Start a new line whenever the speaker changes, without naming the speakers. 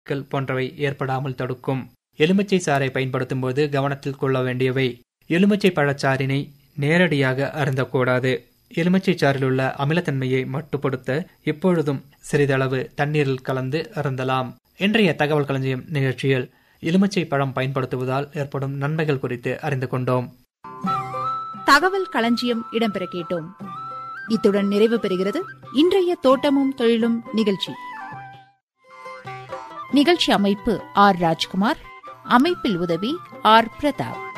கள் போன்றவை ஏற்படாமல் தடுக்கும் எலுமிச்சை சாறை பயன்படுத்தும் போது கவனத்தில் கொள்ள வேண்டியவை எலுமிச்சை பழச்சாறினை நேரடியாக அருந்தக்கூடாது எலுமிச்சை சாறில் உள்ள அமிலத்தன்மையை மட்டுப்படுத்த எப்பொழுதும் சிறிதளவு தண்ணீரில் கலந்து அருந்தலாம் இன்றைய தகவல் களஞ்சியம் நிகழ்ச்சியில் எலுமிச்சை பழம் பயன்படுத்துவதால் ஏற்படும் நன்மைகள் குறித்து அறிந்து கொண்டோம்
தகவல் களஞ்சியம் இடம்பெற கேட்டோம் இத்துடன் நிறைவு பெறுகிறது இன்றைய தோட்டமும் தொழிலும் நிகழ்ச்சி நிகழ்ச்சி அமைப்பு ஆர் ராஜ்குமார் அமைப்பில் உதவி ஆர் பிரதாப்